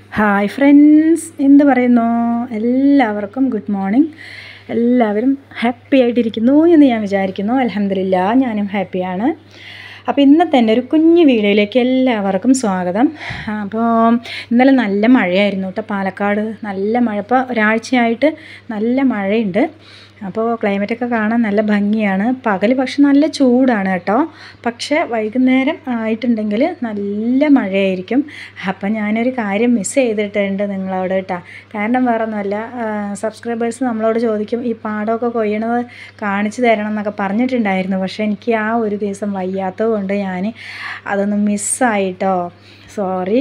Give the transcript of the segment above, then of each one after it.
hi friends എന്ത് പറയുന്നു എല്ലാവർക്കും ഗുഡ് മോർണിംഗ് എല്ലാവരും ഹാപ്പി ആയിട്ടിരിക്കുന്നു എന്ന് ഞാൻ വിചാരിക്കുന്നു അലഹമില്ല ഞാനും ഹാപ്പിയാണ് അപ്പോൾ ഇന്നത്തെ എൻ്റെ ഒരു കുഞ്ഞു വീഡിയോയിലേക്ക് എല്ലാവർക്കും സ്വാഗതം അപ്പോൾ ഇന്നലെ നല്ല മഴയായിരുന്നു കേട്ടോ പാലക്കാട് നല്ല മഴ ഇപ്പോൾ ഒരാഴ്ചയായിട്ട് നല്ല മഴയുണ്ട് അപ്പോൾ ക്ലൈമറ്റൊക്കെ കാണാൻ നല്ല ഭംഗിയാണ് പകൽ പക്ഷെ നല്ല ചൂടാണ് കേട്ടോ പക്ഷേ വൈകുന്നേരം ആയിട്ടുണ്ടെങ്കിൽ നല്ല മഴയായിരിക്കും അപ്പം ഞാനൊരു കാര്യം മിസ് ചെയ്തിട്ടുണ്ട് നിങ്ങളോട് കേട്ടോ കാരണം വേറെ ഒന്നുമല്ല സബ്സ്ക്രൈബേഴ്സ് നമ്മളോട് ചോദിക്കും ഈ പാടമൊക്കെ കൊയ്യണത് കാണിച്ചു തരണം എന്നൊക്കെ പറഞ്ഞിട്ടുണ്ടായിരുന്നു പക്ഷേ എനിക്ക് ആ ഒരു ദിവസം വയ്യാത്തത് കൊണ്ട് ഞാൻ അതൊന്ന് മിസ്സായിട്ടോ സോറി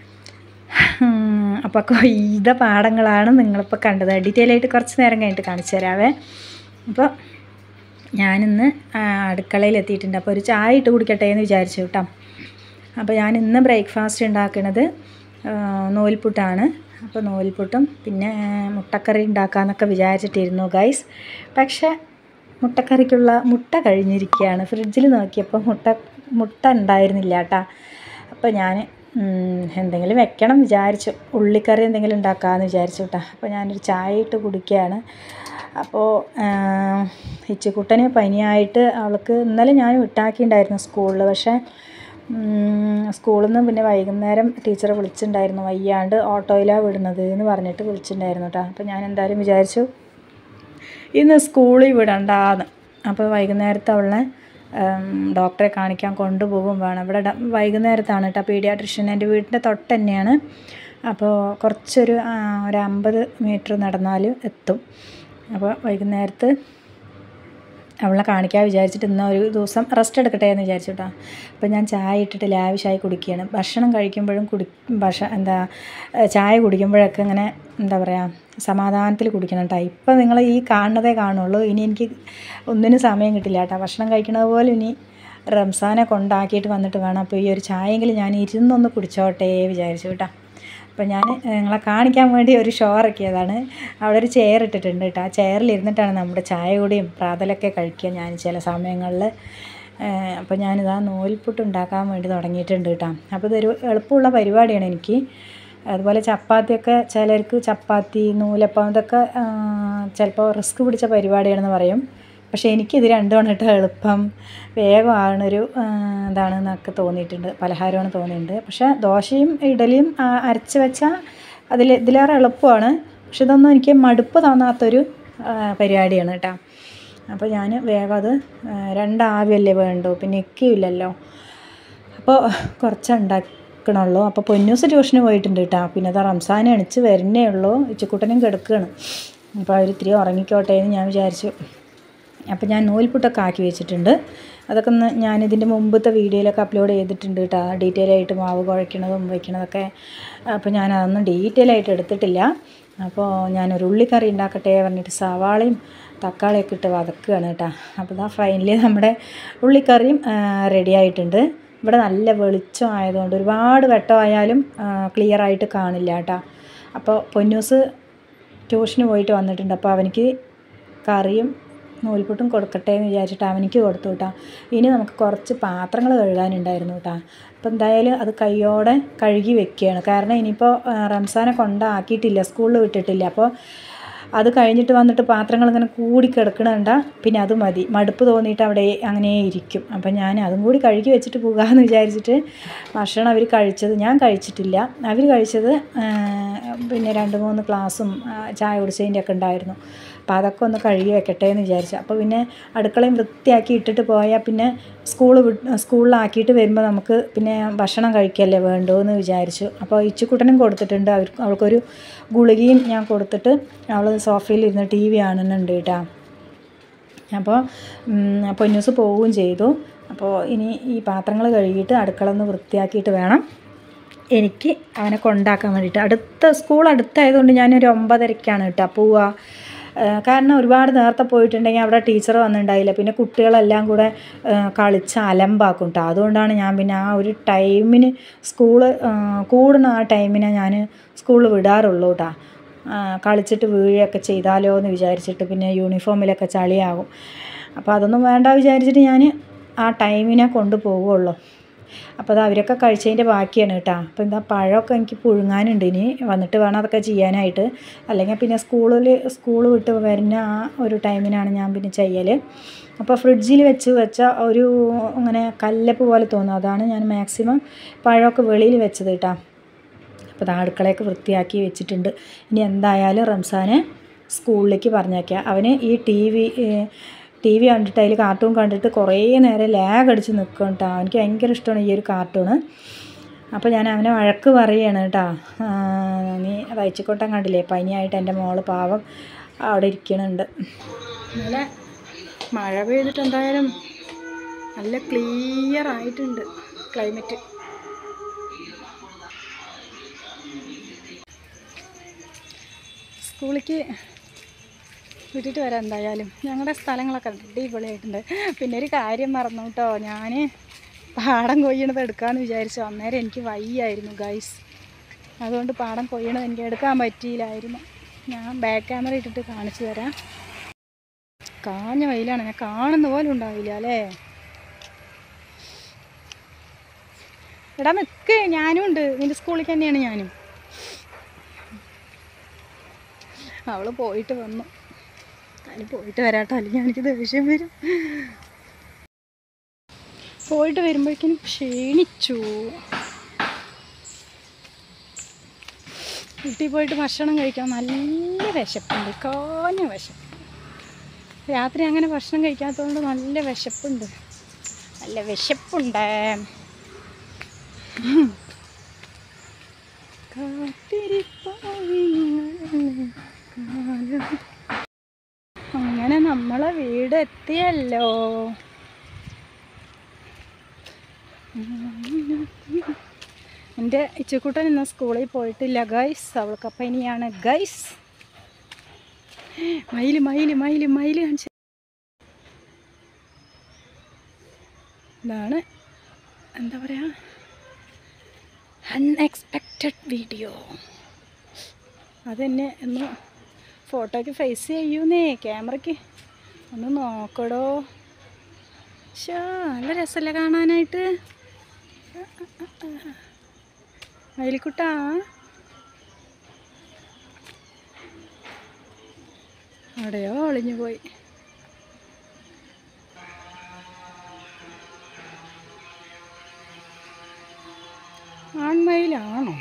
അപ്പോൾ കൊയ്ത പാടങ്ങളാണ് നിങ്ങളിപ്പോൾ കണ്ടത് ഡീറ്റെയിൽ ആയിട്ട് കുറച്ച് നേരം കഴിഞ്ഞിട്ട് കാണിച്ചു തരാവേ അപ്പോൾ ഞാനിന്ന് അടുക്കളയിൽ എത്തിയിട്ടുണ്ട് അപ്പോൾ ഒരു ചായ ഇട്ട് കുടിക്കട്ടെ എന്ന് വിചാരിച്ചു കേട്ടോ അപ്പോൾ ഞാൻ ഇന്ന് ബ്രേക്ക്ഫാസ്റ്റ് ഉണ്ടാക്കുന്നത് നൂൽപുട്ടാണ് അപ്പോൾ നൂൽപുട്ടും പിന്നെ മുട്ടക്കറി ഉണ്ടാക്കാമെന്നൊക്കെ വിചാരിച്ചിട്ടിരുന്നു ഗൈസ് പക്ഷേ മുട്ടക്കറിക്കുള്ള മുട്ട കഴിഞ്ഞിരിക്കുകയാണ് ഫ്രിഡ്ജിൽ നോക്കിയപ്പോൾ മുട്ട മുട്ട ഉണ്ടായിരുന്നില്ല കേട്ടോ അപ്പോൾ ഞാൻ എന്തെങ്കിലും വെക്കണം വിചാരിച്ചു ഉള്ളിക്കറി എന്തെങ്കിലും ഉണ്ടാക്കാമെന്ന് വിചാരിച്ചു കേട്ടോ അപ്പോൾ ഞാനൊരു ചായ ഇട്ട് കുടിക്കുകയാണ് അപ്പോൾ ഇച്ചിക്കുട്ടന് പനിയായിട്ട് അവൾക്ക് ഇന്നലെ ഞാൻ വിട്ടാക്കിയിട്ടുണ്ടായിരുന്നു സ്കൂളിൽ പക്ഷേ സ്കൂളിൽ നിന്ന് പിന്നെ വൈകുന്നേരം ടീച്ചർ വിളിച്ചിട്ടുണ്ടായിരുന്നു വയ്യാണ്ട് ഓട്ടോയിലാണ് വിടുന്നത് എന്ന് പറഞ്ഞിട്ട് വിളിച്ചിട്ടുണ്ടായിരുന്നു കേട്ടോ അപ്പോൾ ഞാൻ എന്തായാലും വിചാരിച്ചു ഇന്ന് സ്കൂളിൽ വിടണ്ടാന്ന് അപ്പോൾ വൈകുന്നേരത്തെ അവളെ ഡോക്ടറെ കാണിക്കാൻ കൊണ്ടുപോകും വേണം ഇവിടെ വൈകുന്നേരത്താണ് കേട്ടോ പീഡിയാട്രിഷ്യൻ എൻ്റെ വീടിൻ്റെ തൊട്ട് തന്നെയാണ് അപ്പോൾ കുറച്ചൊരു ഒരു അമ്പത് മീറ്റർ നടന്നാൽ എത്തും അപ്പോൾ വൈകുന്നേരത്ത് അവളെ കാണിക്കാൻ വിചാരിച്ചിട്ട് ഇന്ന് ഒരു ദിവസം റെസ്റ്റ് എടുക്കട്ടെ എന്ന് വിചാരിച്ചു കേട്ടോ അപ്പോൾ ഞാൻ ചായ ഇട്ടിട്ട് ലാവിഷായി കുടിക്കുകയാണ് ഭക്ഷണം കഴിക്കുമ്പോഴും കുടി ഭക്ഷ എന്താ ചായ കുടിക്കുമ്പോഴൊക്കെ ഇങ്ങനെ എന്താ പറയുക സമാധാനത്തിൽ കുടിക്കണം കേട്ടോ ഇപ്പം നിങ്ങൾ ഈ കാണുന്നതേ കാണുള്ളൂ ഇനി എനിക്ക് ഒന്നിനും സമയം കിട്ടില്ല കേട്ടോ ഭക്ഷണം കഴിക്കുന്നത് പോലെ ഇനി റംസാനെ കൊണ്ടാക്കിയിട്ട് വന്നിട്ട് വേണം അപ്പോൾ ഈ ഒരു ചായയെങ്കിലും ഞാൻ ഇരുന്നൊന്ന് കുടിച്ചോട്ടെ വിചാരിച്ചു കേട്ടോ അപ്പോൾ ഞാൻ നിങ്ങളെ കാണിക്കാൻ വേണ്ടി ഒരു ഷോ ഇറക്കിയതാണ് അവിടെ ഒരു ചെയർ ഇട്ടിട്ടുണ്ട് കേട്ടോ ആ ചെയറിൽ ഇരുന്നിട്ടാണ് നമ്മുടെ ചായ കൂടിയും പ്രാതലൊക്കെ കഴിക്കുക ഞാൻ ചില സമയങ്ങളിൽ അപ്പോൾ ഞാനിതാ നൂൽപുട്ട് ഉണ്ടാക്കാൻ വേണ്ടി തുടങ്ങിയിട്ടുണ്ട് കേട്ടോ അപ്പോൾ ഇതൊരു എളുപ്പമുള്ള പരിപാടിയാണ് എനിക്ക് അതുപോലെ ചപ്പാത്തിയൊക്കെ ചിലർക്ക് ചപ്പാത്തി നൂലപ്പം ഇതൊക്കെ ചിലപ്പോൾ റിസ്ക് പിടിച്ച പരിപാടിയാണെന്ന് പറയും പക്ഷേ എനിക്കിത് രണ്ടുമാണ് കേട്ടോ എളുപ്പം വേഗമാണൊരു ഇതാണെന്നൊക്കെ തോന്നിയിട്ടുണ്ട് പലഹാരമാണ് തോന്നിയിട്ടുണ്ട് പക്ഷേ ദോശയും ഇഡലിയും അരച്ച് വെച്ചാൽ അതിൽ ഇതിലേറെ എളുപ്പമാണ് പക്ഷെ ഇതൊന്നും എനിക്ക് മടുപ്പ് തോന്നാത്തൊരു പരിപാടിയാണ് കേട്ടോ അപ്പോൾ ഞാൻ വേഗം അത് രണ്ടാവിയല്ലേ വേണ്ടു പിന്നെ ഇക്കിയില്ലല്ലോ അപ്പോൾ കുറച്ച് ഉണ്ടാക്കണുള്ളൂ അപ്പോൾ പൊന്നൂസ് ട്യൂഷന് പോയിട്ടുണ്ട് കേട്ടോ പിന്നെ അത് റംസാൻ എണിച്ച് വരുന്നേ ഉള്ളൂ ഇച്ചിക്കുട്ടനും കിടക്കുകയാണ് അപ്പോൾ അവർ ഇത്തിരി ഉറങ്ങിക്കോട്ടെ എന്ന് ഞാൻ വിചാരിച്ചു അപ്പോൾ ഞാൻ നൂൽപുട്ടൊക്കെ ആക്കി വെച്ചിട്ടുണ്ട് അതൊക്കെ ഒന്ന് ഞാനിതിൻ്റെ മുമ്പത്തെ വീഡിയോയിലൊക്കെ അപ്ലോഡ് ചെയ്തിട്ടുണ്ട് കേട്ടോ ഡീറ്റെയിൽ ആയിട്ട് മാവ് കുഴയ്ക്കണതും വയ്ക്കണതൊക്കെ അപ്പോൾ ഞാൻ അതൊന്നും ഡീറ്റെയിൽ ആയിട്ട് എടുത്തിട്ടില്ല അപ്പോൾ ഞാനൊരു ഉള്ളിക്കറി ഉണ്ടാക്കട്ടെ പറഞ്ഞിട്ട് സവാളയും തക്കാളിയൊക്കെ ഇട്ട് വതക്കുകയാണ് കേട്ടോ അപ്പോൾ ഇതാ ഫൈനലി നമ്മുടെ ഉള്ളിക്കറിയും റെഡി ആയിട്ടുണ്ട് ഇവിടെ നല്ല വെളിച്ചം ആയതുകൊണ്ട് ഒരുപാട് വെട്ടമായാലും ക്ലിയർ ആയിട്ട് കാണില്ല കേട്ടോ അപ്പോൾ പൊന്നൂസ് ട്യൂഷന് പോയിട്ട് വന്നിട്ടുണ്ട് അപ്പോൾ അവനിക്ക് കറിയും നൂൽപുട്ടും കൊടുക്കട്ടെ എന്ന് വിചാരിച്ചിട്ട് അവനിക്ക് കൊടുത്തു കേട്ടോ ഇനി നമുക്ക് കുറച്ച് പാത്രങ്ങൾ കഴുകാനുണ്ടായിരുന്നു കേട്ടോ അപ്പോൾ എന്തായാലും അത് കൈയോടെ കഴുകി വെക്കുകയാണ് കാരണം ഇനിയിപ്പോൾ റംസാനെ കൊണ്ടാക്കിയിട്ടില്ല സ്കൂളിൽ വിട്ടിട്ടില്ല അപ്പോൾ അത് കഴിഞ്ഞിട്ട് വന്നിട്ട് പാത്രങ്ങൾ ഇങ്ങനെ കൂടി കിടക്കണണ്ട പിന്നെ അത് മതി മടുപ്പ് തോന്നിയിട്ട് അവിടെ അങ്ങനെ ഇരിക്കും അപ്പം ഞാൻ അതും കൂടി കഴുകി വെച്ചിട്ട് പോകാമെന്ന് വിചാരിച്ചിട്ട് ഭക്ഷണം അവർ കഴിച്ചത് ഞാൻ കഴിച്ചിട്ടില്ല അവർ കഴിച്ചത് പിന്നെ രണ്ട് മൂന്ന് ഗ്ലാസും ചായ കുടിച്ചതിൻ്റെ ഒക്കെ ഉണ്ടായിരുന്നു അപ്പോൾ അതൊക്കെ ഒന്ന് കഴുകി വെക്കട്ടെ എന്ന് വിചാരിച്ചു അപ്പോൾ പിന്നെ അടുക്കളയും വൃത്തിയാക്കി ഇട്ടിട്ട് പോയാൽ പിന്നെ സ്കൂൾ സ്കൂളിലാക്കിയിട്ട് വരുമ്പോൾ നമുക്ക് പിന്നെ ഭക്ഷണം കഴിക്കല്ലേ വേണ്ടൂ എന്ന് വിചാരിച്ചു അപ്പോൾ ഇച്ചുക്കുട്ടനും കൊടുത്തിട്ടുണ്ട് അവർ അവൾക്കൊരു ഗുളികയും ഞാൻ കൊടുത്തിട്ട് അവൾ സോഫയിൽ ഇരുന്ന് ടി വി കാണുന്നുണ്ട് കേട്ടോ അപ്പോൾ പൊന്നൂസ് പോവുകയും ചെയ്തു അപ്പോൾ ഇനി ഈ പാത്രങ്ങൾ കഴുകിയിട്ട് അടുക്കള ഒന്ന് വൃത്തിയാക്കിയിട്ട് വേണം എനിക്ക് അവനെ കൊണ്ടാക്കാൻ വേണ്ടിയിട്ട് അടുത്ത സ്കൂൾ അടുത്തായതുകൊണ്ട് ഞാനൊരു ഒമ്പതരയ്ക്കാണ് കേട്ടോ പോവുക കാരണം ഒരുപാട് നേരത്തെ പോയിട്ടുണ്ടെങ്കിൽ അവിടെ ടീച്ചർ വന്നിട്ടുണ്ടായില്ല പിന്നെ കുട്ടികളെല്ലാം കൂടെ കളിച്ച് അലമ്പാക്കും കേട്ടോ അതുകൊണ്ടാണ് ഞാൻ പിന്നെ ആ ഒരു ടൈമിന് സ്കൂള് കൂടുന്ന ആ ടൈമിനെ ഞാൻ സ്കൂളിൽ വിടാറുള്ളൂ കേട്ടോ കളിച്ചിട്ട് വീഴുകയൊക്കെ ചെയ്താലോ എന്ന് വിചാരിച്ചിട്ട് പിന്നെ യൂണിഫോമിലൊക്കെ ചളിയാകും അപ്പോൾ അതൊന്നും വേണ്ട വിചാരിച്ചിട്ട് ഞാൻ ആ ടൈമിനെ കൊണ്ടുപോവുള്ളൂ അപ്പോൾ അത് അവരൊക്കെ കഴിച്ചതിൻ്റെ ബാക്കിയാണ് കേട്ടോ അപ്പോൾ എന്താ പഴമൊക്കെ എനിക്ക് പുഴുങ്ങാനുണ്ട് ഇനി വന്നിട്ട് വേണം അതൊക്കെ ചെയ്യാനായിട്ട് അല്ലെങ്കിൽ പിന്നെ സ്കൂളിൽ സ്കൂൾ വിട്ട് വരുന്ന ആ ഒരു ടൈമിനാണ് ഞാൻ പിന്നെ ചെയ്യൽ അപ്പോൾ ഫ്രിഡ്ജിൽ വെച്ച് വെച്ച ഒരു അങ്ങനെ കല്ലപ്പ് പോലെ തോന്നും അതാണ് ഞാൻ മാക്സിമം പഴമൊക്കെ വെളിയിൽ വെച്ചത് കേട്ടോ അപ്പോൾ അത് അടുക്കളയൊക്കെ വൃത്തിയാക്കി വെച്ചിട്ടുണ്ട് ഇനി എന്തായാലും റംസാനെ സ്കൂളിലേക്ക് പറഞ്ഞേക്കാം അവന് ഈ ടി വി ടി വി കണ്ടിട്ട് അതിൽ കാർട്ടൂൺ കണ്ടിട്ട് കുറേ നേരം ലാഗ് അടിച്ച് നിൽക്കും കേട്ടോ അവനിക്ക് ഭയങ്കര ഇഷ്ടമാണ് ഈ ഒരു കാർട്ടൂണ് അപ്പോൾ ഞാൻ അവനെ വഴക്ക് പറയുകയാണ് കേട്ടോ ആ, നീ തയ്ച്ചിക്കോട്ടം കണ്ടില്ലേ പനിയായിട്ട് എൻ്റെ മോള് പാവം അവിടെ ഇരിക്കണുണ്ട് ഇന്നലെ മഴ പെയ്തിട്ട് എന്തായാലും നല്ല ക്ലിയർ ആയിട്ടുണ്ട് ക്ലൈമറ്റ് സ്കൂളിലേക്ക് വിട്ടിട്ട് വരാം എന്തായാലും ഞങ്ങളുടെ സ്ഥലങ്ങളൊക്കെ അടിപൊളിയായിട്ടുണ്ട് പിന്നെ ഒരു കാര്യം മറന്നു കേട്ടോ ഞാൻ പാടം കൊയ്യണത് എടുക്കാമെന്ന് വിചാരിച്ചു അന്നേരം എനിക്ക് വയ്യായിരുന്നു ഗൈസ് അതുകൊണ്ട് പാടം കൊയ്യണത് എനിക്ക് എടുക്കാൻ പറ്റിയില്ലായിരുന്നു ഞാൻ ബാക്ക് ക്യാമറ ഇട്ടിട്ട് കാണിച്ചു തരാം കാഞ്ഞ വെയിലാണ് ഞാൻ കാണുന്ന പോലെ ഉണ്ടാവില്ല അല്ലേ എടാ നിൽക്ക് ഞാനും ഉണ്ട് നിൻ്റെ സ്കൂളിൽ തന്നെയാണ് ഞാനും അവൾ പോയിട്ട് വന്നു അതിന് പോയിട്ട് വരാട്ടോ അല്ലെങ്കിൽ എനിക്ക് ദേഷ്യം വരും പോയിട്ട് വരുമ്പോഴേക്കും ക്ഷീണിച്ചു വീട്ടിൽ പോയിട്ട് ഭക്ഷണം കഴിക്കാൻ നല്ല വിശപ്പുണ്ട് കാഞ്ഞ വിശപ്പ് രാത്രി അങ്ങനെ ഭക്ഷണം കഴിക്കാത്തതുകൊണ്ട് നല്ല വിശപ്പുണ്ട് നല്ല വിശപ്പുണ്ട് കാത്തിരിപ്പാവിങ്ങൾ അങ്ങനെ നമ്മളെ വീട് എത്തിയല്ലോ എൻ്റെ ഇച്ചുക്കുട്ടൻ ഇന്ന് സ്കൂളിൽ പോയിട്ടില്ല ഗൈസ് അവൾക്ക് അപ്പം ഇനിയാണ് ഗൈസ് മയില് മയില് മയില് മയില് കാണിച്ച ഇതാണ് എന്താ പറയുക അൺഎക്സ്പെക്റ്റഡ് വീഡിയോ അതെന്നെ ഒന്ന് ഫോട്ടോയ്ക്ക് ഫേസ് ചെയ്യൂന്നേ ക്യാമറയ്ക്ക് ഒന്ന് നോക്കടോ ഷോ നല്ല രസമല്ലേ കാണാനായിട്ട് മയിലിക്കുട്ടാ അവിടെയോ ഒളിഞ്ഞു പോയി ആൺമയിലാണോ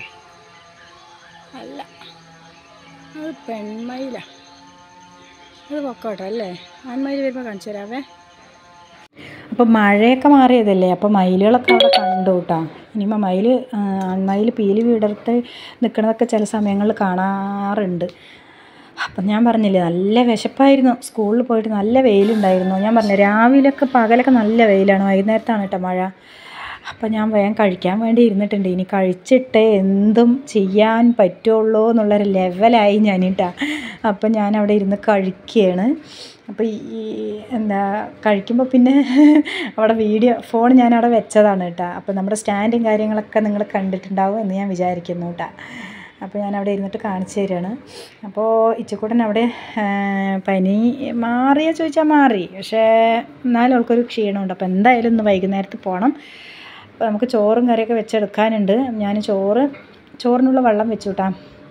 അല്ല അത് പെൺമയിലാ അത് പൊക്കോട്ടെ അല്ലേ ആൺമയിൽ വരുമ്പോൾ കാണിച്ചു തരാവേ അപ്പോൾ മഴയൊക്കെ മാറിയതല്ലേ അപ്പോൾ മയിലുകളൊക്കെ അവിടെ കണ്ടു കേട്ടോ ഇനിയിപ്പോൾ മയിൽ ആൺമയിൽ പീലി വിടർത്ത് നിൽക്കണതൊക്കെ ചില സമയങ്ങളിൽ കാണാറുണ്ട് അപ്പം ഞാൻ പറഞ്ഞില്ലേ നല്ല വിശപ്പായിരുന്നു സ്കൂളിൽ പോയിട്ട് നല്ല വെയിലുണ്ടായിരുന്നു ഞാൻ പറഞ്ഞു രാവിലെയൊക്കെ പകലൊക്കെ നല്ല വെയിലാണ് വൈകുന്നേരത്താണ് കേട്ടോ മഴ അപ്പം ഞാൻ വേഗം കഴിക്കാൻ വേണ്ടി ഇരുന്നിട്ടുണ്ട് ഇനി കഴിച്ചിട്ട് എന്തും ചെയ്യാൻ പറ്റുള്ളൂ എന്നുള്ളൊരു ലെവലായി ഞാൻ കേട്ടോ അപ്പം ഞാൻ അവിടെ ഇരുന്ന് കഴിക്കുകയാണ് അപ്പോൾ ഈ എന്താ കഴിക്കുമ്പോൾ പിന്നെ അവിടെ വീഡിയോ ഫോൺ ഞാൻ അവിടെ വെച്ചതാണ് കേട്ടോ അപ്പോൾ നമ്മുടെ സ്റ്റാൻഡും കാര്യങ്ങളൊക്കെ നിങ്ങൾ കണ്ടിട്ടുണ്ടാവും എന്ന് ഞാൻ വിചാരിക്കുന്നു കേട്ടോ അപ്പോൾ ഞാൻ അവിടെ ഇരുന്നിട്ട് കാണിച്ചു തരികയാണ് അപ്പോൾ ഇച്ചക്കൂട്ടൻ അവിടെ ആ, പനി മാറിയോ ചോദിച്ചാൽ മാറി പക്ഷേ എന്നാലും അവൾക്കൊരു ക്ഷീണമുണ്ട് അപ്പോൾ എന്തായാലും ഇന്ന് വൈകുന്നേരത്ത് പോകണം അപ്പോൾ നമുക്ക് ചോറും കറിയൊക്കെ വെച്ചെടുക്കാനുണ്ട് ഞാൻ ചോറ് ചോറിനുള്ള വെള്ളം വെച്ചു കേട്ടാ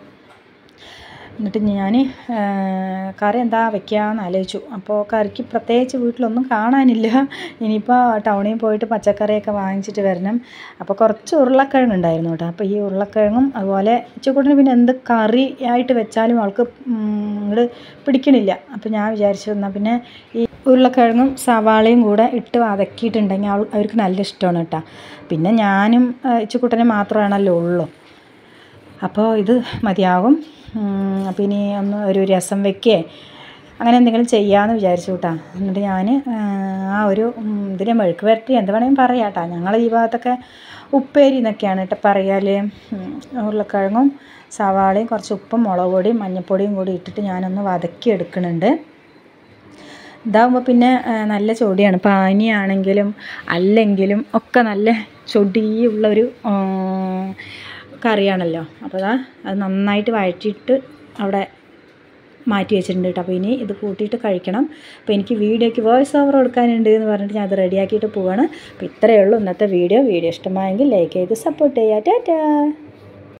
എന്നിട്ട് ഞാൻ കറി എന്താ വെക്കാമെന്ന് ആലോചിച്ചു അപ്പോൾ കറിക്ക് പ്രത്യേകിച്ച് വീട്ടിലൊന്നും കാണാനില്ല ഇനിയിപ്പോൾ ടൗണിൽ പോയിട്ട് പച്ചക്കറിയൊക്കെ വാങ്ങിച്ചിട്ട് വരണം അപ്പോൾ കുറച്ച് ഉരുളക്കിഴങ്ങ് ഉണ്ടായിരുന്നു കേട്ടോ അപ്പോൾ ഈ ഉരുളക്കിഴങ്ങും അതുപോലെ ഇച്ചക്കൂട്ടിന് പിന്നെ എന്ത് കറി ആയിട്ട് വെച്ചാലും അവൾക്ക് ഇങ്ങോട്ട് പിടിക്കണില്ല അപ്പോൾ ഞാൻ വിചാരിച്ചു എന്നാൽ പിന്നെ ഈ ഉരുളക്കിഴങ്ങും സവാളയും കൂടെ ഇട്ട് വതക്കിയിട്ടുണ്ടെങ്കിൽ അവൾ അവർക്ക് നല്ല ഇഷ്ടമാണ് കേട്ടോ പിന്നെ ഞാനും ഇച്ചക്കൂട്ടനെ മാത്രമാണല്ലോ ഉള്ളൂ അപ്പോൾ ഇത് മതിയാകും ഉം, അപ്പോൾ ഇനി ഒന്ന് ഒരു രസം വെക്കേ അങ്ങനെ എന്തെങ്കിലും ചെയ്യാമെന്ന് വിചാരിച്ചു കേട്ടാ എന്നിട്ട് ഞാൻ ആ ഒരു ഉം, ഇതിനെ മെഴുക്ക് വരട്ടി എന്ത് വേണമെങ്കിലും പറയാം കേട്ടോ ഞങ്ങൾ ഈ ഭാഗത്തൊക്കെ ഉപ്പേരി എന്നൊക്കെയാണ് കേട്ടോ പറയാൽ ഉരുളക്കിഴങ്ങും സവാളയും കുറച്ച് ഉപ്പും മുളക് പൊടിയും മഞ്ഞൾപ്പൊടിയും കൂടി ഇട്ടിട്ട് ഞാനൊന്ന് വതക്കി എടുക്കുന്നുണ്ട് ഇതാകുമ്പോൾ പിന്നെ ആ, നല്ല ചൊടിയാണ് പാനിയാണെങ്കിലും അല്ലെങ്കിലും ഒക്കെ നല്ല ചൊടിയുള്ളൊരു ആ, കറിയാണല്ലോ അപ്പോൾ ദാ അത് നന്നായിട്ട് വഴറ്റിയിട്ട് അവിടെ മാറ്റി വെച്ചിട്ടുണ്ട് കേട്ടോ അപ്പോൾ ഇനി ഇത് കൂട്ടിയിട്ട് കഴിക്കണം അപ്പോൾ എനിക്ക് വീഡിയോയ്ക്ക് വോയിസ് ഓവർ കൊടുക്കാനുണ്ട് എന്ന് പറഞ്ഞിട്ട് ഞാൻ അത് റെഡിയാക്കിയിട്ട് പോവാണ് അപ്പോൾ ഇത്രയേ ഉള്ളൂ ഇന്നത്തെ വീഡിയോ വീഡിയോ ഇഷ്ടമായെങ്കിൽ ലൈക്ക് ചെയ്ത് സപ്പോർട്ട് ചെയ്യുക ടാറ്റാ